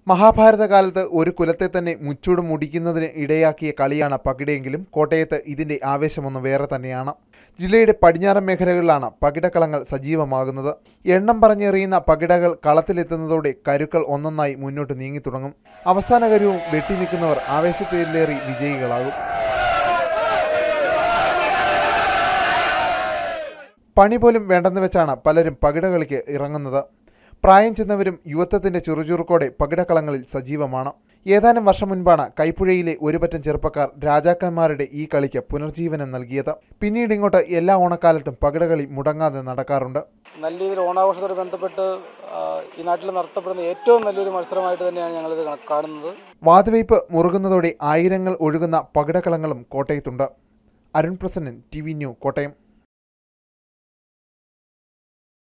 മഹാഭാരതകാലത്ത് ഒരു കുലത്തെ തന്നെ മുച്ചൂട് മുടിക്കുന്നതിന് ഇടയാക്കിയ കളിയാണ് പകിടയെങ്കിലും കോട്ടയത്ത് ഇതിന്റെ ആവേശമൊന്ന് വേറെ തന്നെയാണ് ജില്ലയുടെ പടിഞ്ഞാറൻ മേഖലകളിലാണ് പകിടക്കളങ്ങൾ സജീവമാകുന്നത് എണ്ണം പറഞ്ഞെറിയുന്ന പകിടകൾ കളത്തിലെത്തുന്നതോടെ കരുക്കൾ ഒന്നൊന്നായി മുന്നോട്ട് നീങ്ങി തുടങ്ങും അവസാന കരുവും വെട്ടി നിൽക്കുന്നവർ ആവേശത്തിലേറി വിജയികളാകും പണി പോലും വേണ്ടെന്ന് വെച്ചാണ് പലരും പകിടകളിക്ക് ഇറങ്ങുന്നത് പ്രായം ചെന്നവരും യുവത്വത്തിന്റെ ചുറുചുറുക്കോടെ പകിടക്കളങ്ങളിൽ സജീവമാണ് ഏതാനും വർഷം മുൻപാണ് കൈപ്പുഴയിലെ ഒരുപറ്റം ചെറുപ്പക്കാർ രാജാക്കന്മാരുടെ ഈ കളിക്ക് പുനർജീവനം നൽകിയത് പിന്നീട് ഇങ്ങോട്ട് എല്ലാ ഓണക്കാലത്തും പകിടകളി മുടങ്ങാതെ നടക്കാറുണ്ട് നല്ല രീതിയിൽ ഓണാഘോഷത്തോട് ബന്ധപ്പെട്ട് ആ, ഈ നാട്ടിൽ നടത്തപ്പെടുന്ന ഏറ്റവും നല്ലൊരു മത്സരമായിട്ട് തന്നെയാണ് ഞങ്ങളിത് കണ- കാണുന്നത് വാതുവയ്പ് മുറുകുന്നതോടെ ആയിരങ്ങൾ ഒഴുകുന്ന പകിടക്കളങ്ങളും കോട്ടയത്തുണ്ട് Arun Prasannan T V new Kottayam